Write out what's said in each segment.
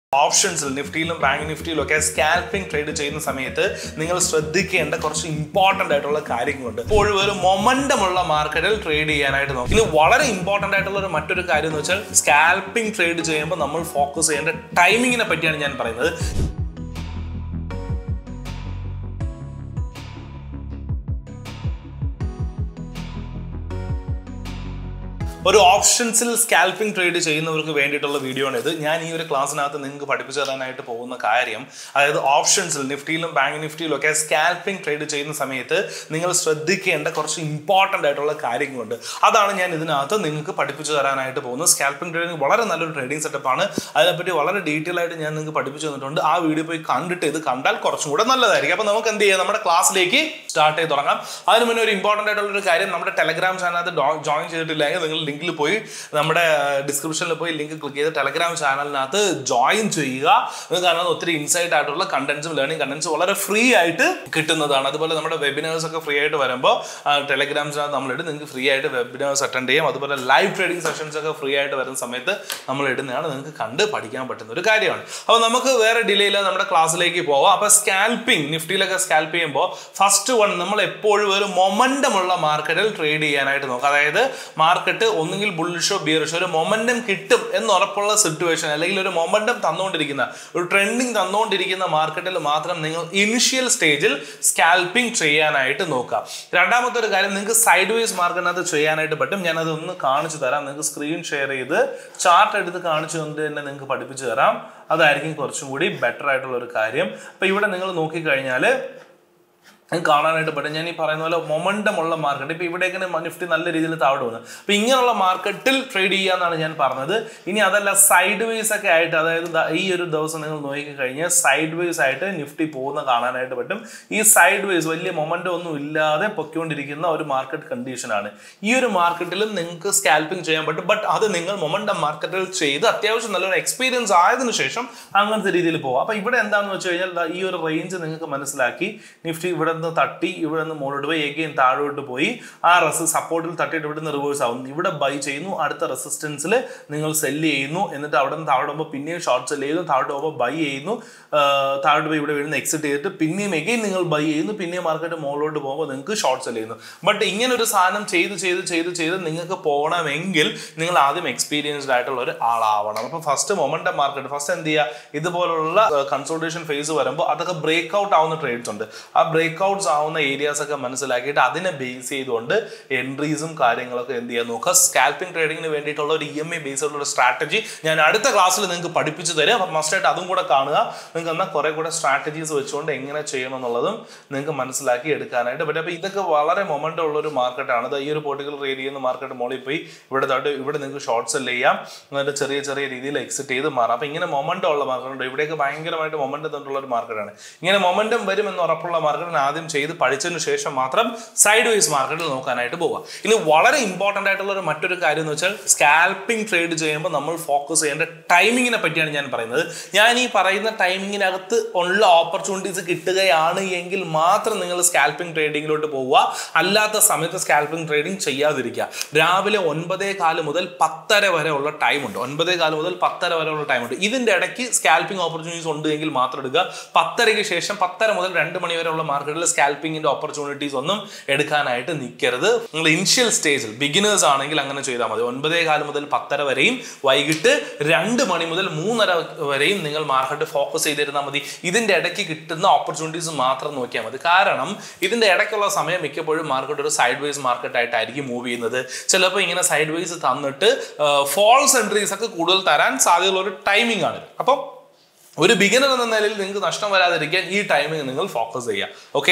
ഓപ്ഷൻസിൽ നിഫ്റ്റിയിലും bank നിഫ്റ്റിയിലും ഒക്കെ scalping trade ചെയ്യുന്ന സമയത്ത് നിങ്ങൾ ശ്രദ്ധിക്കേണ്ട കുറച്ച് ഇമ്പോർട്ടന്റ് ആയിട്ടുള്ള കാര്യങ്ങളുണ്ട് ഇപ്പോഴും ഒരു മൊമൻഡമുള്ള മാർക്കറ്റിൽ ട്രേഡ് ചെയ്യാനായിട്ട് നോക്കും ഇനി വളരെ ഇമ്പോർട്ടന്റ് ആയിട്ടുള്ള ഒരു മറ്റൊരു കാര്യം എന്ന് വെച്ചാൽ സ്കാൽപ്പിംഗ് ട്രേഡ് ചെയ്യുമ്പോൾ നമ്മൾ ഫോക്കസ് ചെയ്യേണ്ട ടൈമിങ്ങിനെ പറ്റിയാണ് ഞാൻ പറയുന്നത് ഒരു ഓപ്ഷൻസിൽ സ്കാൽപ്പിംഗ് ട്രേഡ് ചെയ്യുന്നവർക്ക് വേണ്ടിയിട്ടുള്ള വീഡിയോ ആണ് ഇത് ഞാൻ ഈ ഒരു ക്ലാസ്സിനകത്ത് നിങ്ങൾക്ക് പഠിപ്പിച്ചു തരാനായിട്ട് പോകുന്ന കാര്യം അതായത് ഓപ്ഷൻസിൽ നിഫ്റ്റിയിലും ബാങ്ക് നിഫ്റ്റിയിലും ഒക്കെ സ്കാൽപ്പിംഗ് ട്രേഡ് ചെയ്യുന്ന സമയത്ത് നിങ്ങൾ ശ്രദ്ധിക്കേണ്ട കുറച്ച് ഇമ്പോർട്ടൻ്റ് ആയിട്ടുള്ള കാര്യങ്ങളുണ്ട് അതാണ് ഞാൻ ഇതിനകത്ത് നിങ്ങൾക്ക് പഠിപ്പിച്ചു തരാനായിട്ട് പോകുന്നത് സ്കാൽപ്പിംഗ് ട്രേഡിംഗ് വളരെ നല്ലൊരു ട്രേഡിംഗ് സെറ്റപ്പാണ് അതിനെപ്പറ്റി വളരെ ഡീറ്റെയിൽ ആയിട്ട് ഞാൻ നിങ്ങൾക്ക് പഠിപ്പിച്ചു തന്നിട്ടുണ്ട് ആ വീഡിയോ പോയി കണ്ടിട്ട് ഇത് കണ്ടാൽ കുറച്ചും കൂടെ നല്ലതായിരിക്കും അപ്പോൾ നമുക്ക് എന്ത് ചെയ്യാം നമ്മുടെ ക്ലാസ്സിലേക്ക് സ്റ്റാർട്ട് ചെയ്ത് തുടങ്ങാം അതിന് മുന്നേ ഒരു ഇമ്പോർട്ടൻ്റ് ആയിട്ടുള്ള ഒരു കാര്യം നമ്മുടെ ടെലഗ്രാം ചാനലിനകത്ത് ജോയിൻ ചെയ്തിട്ടില്ലെങ്കിൽ നിങ്ങൾ ലിങ്കിൽ പോയി നമ്മുടെ ഡിസ്ക്രിപ്ഷനിൽ പോയി ലിങ്ക് ക്ലിക്ക് ചെയ്ത് ടെലഗ്രാം ചാനലിനകത്ത് ജോയിൻ ചെയ്യുക നിങ്ങൾക്ക് കാരണം ഒത്തിരി ഇൻസൈറ്റ് ആയിട്ടുള്ള കണ്ടന്റ്സും ലേണിംഗ് കണ്ടന്റ്സും വളരെ ഫ്രീ ആയിട്ട് കിട്ടുന്നതാണ് അതുപോലെ നമ്മുടെ വെബിനേഴ്സ് ഒക്കെ ഫ്രീ ആയിട്ട് വരുമ്പോൾ ടെലഗ്രാം ചാനൽ നമ്മളിട്ട് നിങ്ങൾക്ക് ഫ്രീ ആയിട്ട് വെബിനേഴ്സ് അറ്റൻഡ് ചെയ്യാം അതുപോലെ ലൈവ് ട്രേഡിംഗ് സെഷൻസ് ഒക്കെ ഫ്രീ ആയിട്ട് വരുന്ന സമയത്ത് നമ്മൾ ഇടുന്നതാണ് നിങ്ങൾക്ക് കണ്ട് പഠിക്കാൻ പറ്റുന്ന ഒരു കാര്യമാണ് അപ്പോൾ നമുക്ക് വേറെ ഡിലേ ഇല്ല നമ്മുടെ ക്ലാസ്സിലേക്ക് പോവാം അപ്പോൾ സ്കാൽപ്പിംഗ് നിഫ്റ്റിയിലൊക്കെ സ്കാൽപ്പ് ചെയ്യുമ്പോൾ ഫസ്റ്റ് വൺ നമ്മൾ എപ്പോഴും ഒരു മൊമൻഡമുള്ള മാർക്കറ്റിൽ ട്രേഡ് ചെയ്യാനായിട്ട് നോക്കുക അതായത് മാർക്കറ്റ് ഒന്നുകിൽ ബുള്ളിഷോ ബിയറിഷോ ഒരു മൊമെന്റം കിട്ടും എന്ന് ഉറപ്പുള്ള സിറ്റുവേഷൻ അല്ലെങ്കിൽ ഒരു മൊമെന്റം തന്നുകൊണ്ടിരിക്കുന്ന ഒരു ട്രെൻഡിങ് തന്നുകൊണ്ടിരിക്കുന്ന മാർക്കറ്റിൽ മാത്രം നിങ്ങൾ ഇനിഷ്യൽ സ്റ്റേജിൽ സ്കാൽപ്പിംഗ് ചെയ്യാനായിട്ട് നോക്കുക രണ്ടാമത്തെ ഒരു കാര്യം നിങ്ങൾക്ക് സൈഡ് വേസ് മാർക്കറ്റിനകത്ത് ചെയ്യാനായിട്ട് പറ്റും ഞാനത് ഒന്ന് കാണിച്ചു തരാം നിങ്ങൾക്ക് സ്ക്രീൻ ഷെയർ ചെയ്ത് ചാർട്ട് എടുത്ത് കാണിച്ചു കൊണ്ട് തന്നെ നിങ്ങൾക്ക് പഠിപ്പിച്ചു തരാം അതായിരിക്കും കുറച്ചും കൂടി ബെറ്റർ ആയിട്ടുള്ള ഒരു കാര്യം അപ്പോൾ ഇവിടെ നിങ്ങൾ നോക്കിക്കഴിഞ്ഞാൽ നിങ്ങൾക്ക് കാണാനായിട്ട് പറ്റും ഞാൻ ഈ പറയുന്ന പോലെ മൊമെൻറ്റം ഉള്ള മാർക്കറ്റ് ഇപ്പോൾ ഇവിടേക്ക് നിഫ്റ്റി നല്ല രീതിയിൽ താഴെ വന്നു അപ്പോൾ ഇങ്ങനെയുള്ള മാർക്കറ്റിൽ ട്രേഡ് ചെയ്യാന്നാണ് ഞാൻ പറഞ്ഞത് ഇനി അതല്ല സൈഡ് വേസ് ഒക്കെ ആയിട്ട് അതായത് ദാ ഈ ഒരു ദിവസം നിങ്ങൾ നോക്കി കഴിഞ്ഞാൽ സൈഡ് വേസ് ആയിട്ട് നിഫ്റ്റി പോകുന്ന കാണാനായിട്ട് പറ്റും ഈ സൈഡ് വേസ് വലിയ മൊമെൻറ്റം ഒന്നും ഇല്ലാതെ പൊയ്ക്കൊണ്ടിരിക്കുന്ന ഒരു മാർക്കറ്റ് കണ്ടീഷനാണ് ഈ ഒരു മാർക്കറ്റിലും നിങ്ങൾക്ക് സ്കാൽപ്പിംഗ് ചെയ്യാൻ പറ്റും ബട്ട് അത് നിങ്ങൾ മൊമെൻറ്റം മാർക്കറ്റിൽ ചെയ്ത് അത്യാവശ്യം നല്ലൊരു എക്സ്പീരിയൻസ് ആയതിനു ശേഷം അങ്ങനത്തെ രീതിയിൽ പോകും അപ്പോൾ ഇവിടെ എന്താണെന്ന് വെച്ച് കഴിഞ്ഞാൽ ദാ ഈ ഒരു റേഞ്ച് നിങ്ങൾക്ക് മനസ്സിലാക്കി നിഫ്റ്റി ഇവിടെ നിന്ന് തട്ടി ഇവിടെ നിന്ന് മുകളിലോട്ട് പോയി എഗെയിൻ താഴോട്ട് പോയി ആ റെസ് സപ്പോർട്ടിൽ തട്ടിയിട്ട് ഇവിടെ നിന്ന് റിവേഴ്സ് ആവുന്നു ഇവിടെ ബൈ ചെയ്യുന്നു അടുത്ത റെസിസ്റ്റൻസിൽ നിങ്ങൾ സെല്ല് ചെയ്യുന്നു എന്നിട്ട് അവിടെ നിന്ന് താഴോട്ട് പോകുമ്പോൾ പിന്നെയും ഷോർട്ട് സെല്ല് ചെയ്യുന്നു താഴോട്ട് പോകുമ്പോൾ ബൈ ചെയ്യുന്നു ആ, താഴോട്ട് പോയി ഇവിടെ വീഴുന്ന എക്സിറ്റ് ചെയ്തിട്ട് പിന്നെയും എഗെയിൻ നിങ്ങൾ ബൈ ചെയ്യുന്നു പിന്നെയും മാർക്കറ്റ് മുകളിലോട്ട് പോകുമ്പോൾ നിങ്ങൾക്ക് ഷോർട്ട് സെല്ല് ചെയ്യുന്നു ബട്ട് ഇങ്ങനെ ഒരു സാധനം ചെയ്ത് ചെയ്ത് ചെയ്ത് ചെയ്ത് നിങ്ങൾക്ക് പോകണമെങ്കിൽ നിങ്ങൾ ആദ്യം എക്സ്പീരിയൻസ്ഡ് ആയിട്ടുള്ള ഒരു ആളാവണം അപ്പോൾ ഫസ്റ്റ് മൊമെന്റം മാർക്കറ്റ് ഫസ്റ്റ് എന്ത് ചെയ്യുക ഇതുപോലുള്ള കൺസൾട്ടേഷൻ ഫേസ് വരുമ്പോൾ അതൊക്കെ ബ്രേക്ക് ഔട്ട് ആവുന്ന ട്രേഡ്സ് ഉണ്ട് ആ ബ്രേക്ക് ഔട്ട്സ് ആവുന്ന ഏരിയാസ് ഒക്കെ മനസ്സിലാക്കിയിട്ട് അതിനെ ബേസ് ചെയ്തുകൊണ്ട് എൻട്രീസും കാര്യങ്ങളൊക്കെ എന്ത് ചെയ്യാൻ നോക്കുക സ്കാൽപ്പിംഗ് ട്രേഡിങ്ങിന് വേണ്ടിയിട്ടുള്ള ഒരു ഇ എം ഐ ബേസ് ഉള്ള ഒരു സ്ട്രാറ്റജി ഞാൻ അടുത്ത ക്ലാസ്സിൽ നിങ്ങൾക്ക് പഠിപ്പിച്ചു തരാം അപ്പം മസ്റ്റായിട്ട് അതും കൂടെ കാണുക നിങ്ങൾക്ക് എന്നാൽ കുറെ കൂടെ സ്ട്രാറ്റജീസ് വെച്ചുകൊണ്ട് എങ്ങനെ ചെയ്യണം എന്നുള്ളതും നിങ്ങൾക്ക് മനസ്സിലാക്കി എടുക്കാനായിട്ട് പറ്റും അപ്പോൾ ഇതൊക്കെ വളരെ മൊമെന്റ് ഉള്ള ഒരു മാർക്കറ്റാണ് അത് ഈ ഒരു പെർട്ടിക്കുലർ ഏരിയയിൽ നിന്ന് മാർക്കറ്റ് മോളിൽ പോയി ഇവിടെ തൊട്ട് ഇവിടെ നിങ്ങൾക്ക് ഷോർട്ട് സെല് ചെയ്യാം എന്നിട്ട് ചെറിയ ചെറിയ രീതിയിൽ എക്സിറ്റ് ചെയ്ത് മാറാം അപ്പോൾ ഇങ്ങനെ മൊമെന്റ് ഉള്ള മാർക്കറ്റ് ഉണ്ട് ഇവിടെയൊക്കെ ഭയങ്കരമായിട്ട് മൊമെന്റ് തന്നിട്ടുള്ള ഒരു മാർക്കറ്റാണ് ഇങ്ങനെ മൊമെന്റം വരും എന്ന് ഉറപ്പുള്ള മാർക്കറ്റിന് ആദ്യം ചെയ്ത് പഠിച്ചതിന് ശേഷം മാത്രം സൈഡ് വൈസ് മാർക്കറ്റിൽ നോക്കാനായിട്ട് പോവുക ഇനി വളരെ ഇമ്പോർട്ടൻ്റ് ആയിട്ടുള്ള ഒരു മറ്റൊരു കാര്യം എന്ന് വെച്ചാൽ സ്കാൽപ്പിംഗ് ട്രേഡ് ചെയ്യുമ്പോൾ നമ്മൾ ഫോക്കസ് ചെയ്യേണ്ട ടൈമിങ്ങിനെ പറ്റിയാണ് ഞാൻ പറയുന്നത് ഞാൻ ഈ പറയുന്ന ടൈമിങ്ങിനകത്ത് ഉള്ള ഓപ്പർച്യൂണിറ്റീസ് കിട്ടുകയാണ് എങ്കിൽ മാത്രം നിങ്ങൾ സ്കാൽപ്പിംഗ് ട്രേഡിങ്ങിലോട്ട് പോവുക അല്ലാത്ത സമയത്ത് സ്കാൽപ്പിംഗ് ട്രേഡിംഗ് ചെയ്യാതിരിക്കുക രാവിലെ ഒൻപതേ കാല് മുതൽ പത്തര വരെ ഉള്ള ടൈമുണ്ട് ഒൻപതേ കാല് മുതൽ പത്തര വരെ ഉള്ള ടൈമുണ്ട് ഇതിന്റെ ഇടയ്ക്ക് സ്കാൽപ്പിംഗ് ഓപ്പർച്യൂണിറ്റീസ് ഉണ്ട് എങ്കിൽ മാത്രം എടുക്കുക പത്തരയ്ക്ക് ശേഷം പത്തര മുതൽ രണ്ട് മണി വരെ ഉള്ള മാർക്കറ്റിൽ സ്കാൽപ്പിംഗിന്റെ ഓപ്പർച്യൂണിറ്റീസ് ഒന്നും എടുക്കാനായിട്ട് നിൽക്കരുത് നിങ്ങൾ ഇനിഷ്യൽ സ്റ്റേജിൽ ബിഗിനേഴ്സ് ആണെങ്കിൽ അങ്ങനെ ചെയ്താൽ മതി ഒൻപതേ കാലം മുതൽ പത്തര വരെയും വൈകിട്ട് രണ്ട് മണി മുതൽ മൂന്നര വരെയും നിങ്ങൾ മാർക്കറ്റ് ഫോക്കസ് ചെയ്തിരുന്നാൽ മതി ഇതിന്റെ ഇടയ്ക്ക് കിട്ടുന്ന ഓപ്പർച്യൂണിറ്റീസ് മാത്രം നോക്കിയാൽ മതി കാരണം ഇതിന്റെ ഇടയ്ക്കുള്ള സമയം മിക്കപ്പോഴും മാർക്കറ്റ് ഒരു സൈഡ് വൈസ് മാർക്കറ്റ് ആയിട്ടായിരിക്കും മൂവ് ചെയ്യുന്നത് ചിലപ്പോൾ ഇങ്ങനെ സൈഡ് വൈസ് തന്നിട്ട് ഫോൾസ് എൻട്രീസ് ഒക്കെ കൂടുതൽ തരാൻ സാധ്യതയുള്ള ഒരു ടൈമിംഗ് ആണ് അപ്പം ഒരു ബിഗിനർ എന്ന നിലയിൽ നിങ്ങൾക്ക് നഷ്ടം വരാതിരിക്കാൻ ഈ ടൈമിംഗ് നിങ്ങൾ ഫോക്കസ് ചെയ്യുക ഓക്കെ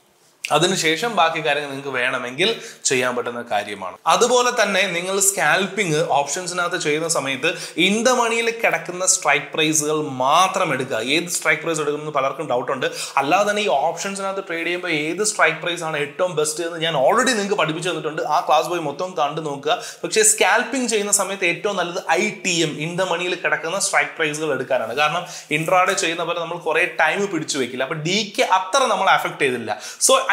അതിനുശേഷം ബാക്കി കാര്യങ്ങൾ നിങ്ങൾക്ക് വേണമെങ്കിൽ ചെയ്യാൻ പറ്റുന്ന കാര്യമാണ് അതുപോലെ തന്നെ നിങ്ങൾ സ്കാൽപ്പിംഗ് ഓപ്ഷൻസിനകത്ത് ചെയ്യുന്ന സമയത്ത് ഇൻ ദ മണിയിൽ കിടക്കുന്ന സ്ട്രൈക്ക് പ്രൈസുകൾ മാത്രം എടുക്കുക ഏത് സ്ട്രൈക്ക് പ്രൈസ് എടുക്കുന്നത് പലർക്കും ഡൗട്ട് ഉണ്ട് അല്ലാതെ തന്നെ ഈ ഓപ്ഷൻസിനകത്ത് ട്രേഡ് ചെയ്യുമ്പോൾ ഏത് സ്ട്രൈക്ക് പ്രൈസ് ആണ് ഏറ്റവും ബെസ്റ്റ് എന്ന് ഞാൻ ഓൾറെഡി നിങ്ങൾക്ക് പഠിപ്പിച്ചു തന്നിട്ടുണ്ട് ആ ക്ലാസ് പോയി മൊത്തം കണ്ടു നോക്കുക പക്ഷേ സ്കാൽപ്പിംഗ് ചെയ്യുന്ന സമയത്ത് ഏറ്റവും നല്ലത് I T M in the മണിയിൽ കിടക്കുന്ന സ്ട്രൈക്ക് പ്രൈസുകൾ എടുക്കാനാണ് കാരണം ഇൻട്രാഡേ ചെയ്യുന്ന പോലെ നമ്മൾ കുറേ ടൈം പിടിച്ചു വെക്കില്ല അപ്പൊ ഡിക്ക് അത്ര നമ്മൾ അഫക്ട് ചെയ്തില്ല സോ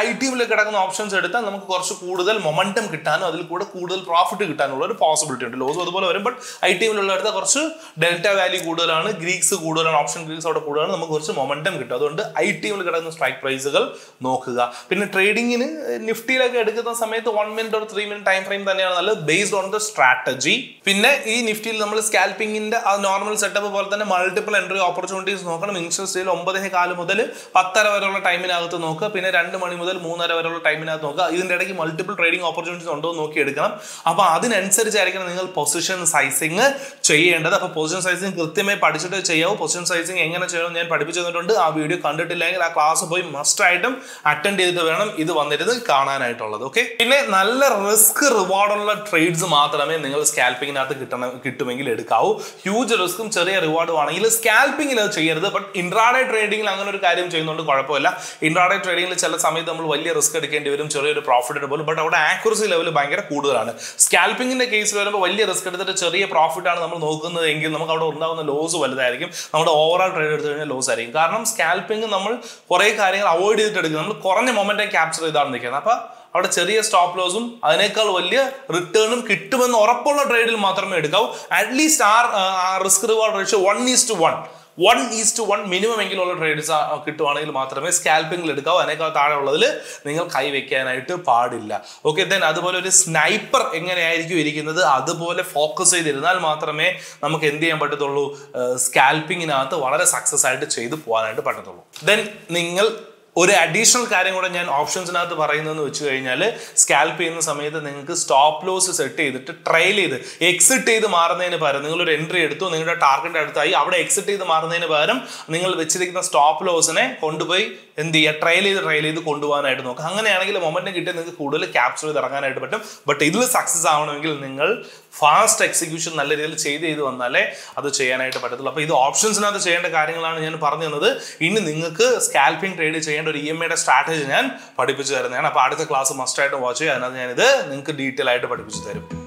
ഐ ടിഎമ്മിൽ കിടക്കുന്ന ഓപ്ഷൻസ് എടുത്താൽ നമുക്ക് കുറച്ച് കൂടുതൽ മൊമെന്റം കിട്ടാനും അതിൽ കൂടെ കൂടുതൽ പ്രോഫിറ്റ് കിട്ടാനുള്ള ഒരു പോസിബിലിറ്റി ഉണ്ട് ലോസും അതുപോലെ വരും ബട്ട് ഐ ടിഎമ്മിലുള്ള അടുത്ത കുറച്ച് ഡെൽറ്റ വാല്യൂ കൂടുതലാണ് ഗ്രീക്സ് കൂടുതലാണ് ഓപ്ഷൻ ഗ്രീക്സ് അവിടെ കൂടുതലാണ് നമുക്ക് കുറച്ച് മൊമെന്റം കിട്ടും അതുകൊണ്ട് ഐ ടിഎമ്മിൽ കിടക്കുന്ന സ്ട്രൈക്ക് പ്രൈസുകൾ നോക്കുക പിന്നെ ട്രേഡിങ്ങിന് നിഫ്റ്റിയിലൊക്കെ എടുക്കുന്ന സമയത്ത് വൺ മിനിറ്റ് ഒരു ത്രീ മിനിറ്റ് ടൈം ഫ്രെയിം തന്നെയാണ് നല്ലത് ബേസ്ഡ് ഓൺ ദ സ്ട്രാറ്റജി പിന്നെ ഈ നിഫ്റ്റിയിൽ നമ്മൾ സ്കാൽപ്പിംഗിന്റെ ആ നോർമൽ സെറ്റപ്പ് പോലെ തന്നെ മൾട്ടിപ്പിൾ എൻട്രി ഓപ്പർച്യൂണിറ്റീസ് നോക്കണം ഇൻട്രസ്റ്റിൽ ഒമ്പതേ കാല് മുതൽ പത്തര വരെയുള്ള ടൈമിനകത്ത് നോക്കുക പിന്നെ രണ്ട് മണി മുതൽ മൂന്നര വരെയുള്ള ടൈമിനകത്ത് നോക്കുക ഇതിന്റെ ഇടയ്ക്ക് മൾട്ടിപ്പിൾ ട്രേഡിംഗ് ഓപ്പർച്യൂണിറ്റീസ് ഉണ്ടോ എന്ന് നോക്കി എടുക്കണം അപ്പൊ അതിനനുസരിച്ചായിരിക്കണം നിങ്ങൾ പൊസിഷൻ സൈസിങ് ചെയ്യേണ്ടത് അപ്പൊ പൊസിഷൻ സൈസിങ് കൃത്യമായി പഠിച്ചിട്ട് ചെയ്യാവൂ പൊസിഷൻ സൈസിങ് എങ്ങനെ ചെയ്യണം ഞാൻ പഠിപ്പിച്ചു തന്നിട്ടുണ്ട് ആ വീഡിയോ കണ്ടിട്ടില്ലെങ്കിൽ ആ ക്ലാസ് പോയി മസ്റ്റ് ആയിട്ടും അറ്റൻഡ് ചെയ്തിട്ട് വേണം ഇത് വന്നിരുന്ന് കാണാനായിട്ടുള്ളത് ഓക്കെ പിന്നെ നല്ല റിസ്ക് റിവാർഡുള്ള ട്രേഡ്സ് മാത്രമേ നിങ്ങൾ സ്കാൽപ്പിങ്ങിനകത്ത് കിട്ടണം കിട്ടുമെങ്കിൽ എടുക്കാവൂ ഹ്യൂജ് റിസ്ക്കും ചെറിയ റിവാർഡും ആണെങ്കിൽ സ്കാൽപ്പിങ്ങിൽ അത് ചെയ്യരുത് ബട്ട് ഇൻട്രാഡേ ട്രേഡിംഗിൽ അങ്ങനെ ഒരു കാര്യം ചെയ്യുന്നുണ്ട് കുഴപ്പമില്ല ഇൻട്രാഡേ ട്രേഡിംഗിൽ ചില സമയത്ത് നമ്മൾ വലിയ റിസ്ക് എടുക്കേണ്ടി വരും ചെറിയൊരു പ്രോഫിറ്റ് പോലും ബട്ട് അവിടെ ആക്യുറസി ലെവൽ ഭയങ്കര കൂടുതലാണ് സ്കാൽപ്പിങ്ങിന്റെ കേസിൽ വരുമ്പോൾ വലിയ റിസ്ക് എടുത്തിട്ട് ചെറിയ പ്രോഫിറ്റ് ആണ് നമ്മൾ നോക്കുന്നത് എങ്കിൽ നമുക്ക് അവിടെ ഉണ്ടാകുന്ന ലോസ് വലുതായിരിക്കും നമ്മുടെ ഓവറോൾ ട്രേഡ് എടുത്തു കഴിഞ്ഞാൽ ലോസ് ആയിരിക്കും കാരണം സ്കാൽപ്പിംഗ് നമ്മൾ കുറേ കാര്യങ്ങൾ അവോയ്ഡ് ചെയ്തിട്ട് എടുക്കുന്നത് നമ്മൾ കുറഞ്ഞ മൊമെന്റം ക്യാപ്ചർ ചെയ്താണ് നിൽക്കുന്നത് അപ്പൊ അവിടെ ചെറിയ സ്റ്റോപ്പ് ലോസും അതിനേക്കാൾ വലിയ റിട്ടേണും കിട്ടുമെന്ന് ഉറപ്പുള്ള ട്രേഡിൽ മാത്രമേ എടുക്കാവൂ അറ്റ്ലീസ്റ്റ് ആ risk reward ratio one is to one one is to one minimum എങ്കിലുള്ള ട്രേഡ്സ് കിട്ടുവാണെങ്കിൽ മാത്രമേ സ്കാൽപ്പിംഗിൽ എടുക്കാവൂ അതിനേക്കാൾ താഴെ ഉള്ളതിൽ നിങ്ങൾ കൈവയ്ക്കാനായിട്ട് പാടില്ല ഓക്കെ ദെൻ അതുപോലെ ഒരു സ്നൈപ്പർ എങ്ങനെയായിരിക്കും ഇരിക്കുന്നത് അതുപോലെ ഫോക്കസ് ചെയ്തിരുന്നാൽ മാത്രമേ നമുക്ക് എന്ത് ചെയ്യാൻ പറ്റത്തുള്ളൂ സ്കാൽപ്പിങ്ങിനകത്ത് വളരെ സക്സസ് ആയിട്ട് ചെയ്തു പോകാനായിട്ട് പറ്റത്തുള്ളൂ ദെൻ നിങ്ങൾ ഒരു അഡീഷണൽ കാര്യം കൂടെ ഞാൻ ഓപ്ഷൻസിനകത്ത് പറയുന്നതെന്ന് വെച്ച് കഴിഞ്ഞാൽ സ്കാൽപ്പ് ചെയ്യുന്ന സമയത്ത് നിങ്ങൾക്ക് സ്റ്റോപ്പ് ലോസ് സെറ്റ് ചെയ്തിട്ട് ട്രയൽ ചെയ്ത് എക്സിറ്റ് ചെയ്ത് മാറുന്നതിന് പകരം നിങ്ങളൊരു എൻട്രി എടുത്തു നിങ്ങളുടെ ടാർഗറ്റ് അടുത്തായി അവിടെ എക്സിറ്റ് ചെയ്ത് മാറുന്നതിന് പകരം നിങ്ങൾ വെച്ചിരിക്കുന്ന സ്റ്റോപ്പ് ലോസിനെ കൊണ്ടുപോയി എന്ത് ചെയ്യുക ട്രയൽ ചെയ്ത് ട്രയൽ ചെയ്ത് കൊണ്ടുപോകാനായിട്ട് നോക്കുക അങ്ങനെയാണെങ്കിൽ മൊമെന്റ് കിട്ടി നിങ്ങൾക്ക് കൂടുതൽ ക്യാപ്ചർ ചെയ്ത് ഇറങ്ങാനായിട്ട് പറ്റും ബട്ട് ഇതിൽ സക്സസ് ആവണമെങ്കിൽ നിങ്ങൾ ഫാസ്റ്റ് എക്സിക്യൂഷൻ നല്ല രീതിയിൽ ചെയ്ത് ചെയ്ത് വന്നാലേ അത് ചെയ്യാനായിട്ട് പറ്റത്തുള്ളൂ അപ്പോൾ ഇത് ഓപ്ഷൻസിനകത്ത് ചെയ്യേണ്ട കാര്യങ്ങളാണ് ഞാൻ പറഞ്ഞു തന്നത് ഇനി നിങ്ങൾക്ക് സ്കാൽപ്പിംഗ് ട്രേഡ് ചെയ്യേണ്ട ഒരു ഇ എം ഐയുടെ സ്ട്രാറ്റജി ഞാൻ പഠിപ്പിച്ചു തരുന്നതാണ് അപ്പോൾ അടുത്ത ക്ലാസ് മസ്റ്റായിട്ട് വാച്ച് ചെയ്യുക അതിനകത്ത് ഞാനിത് നിങ്ങൾക്ക് ഡീറ്റെയിൽ ആയിട്ട് പഠിപ്പിച്ചു തരും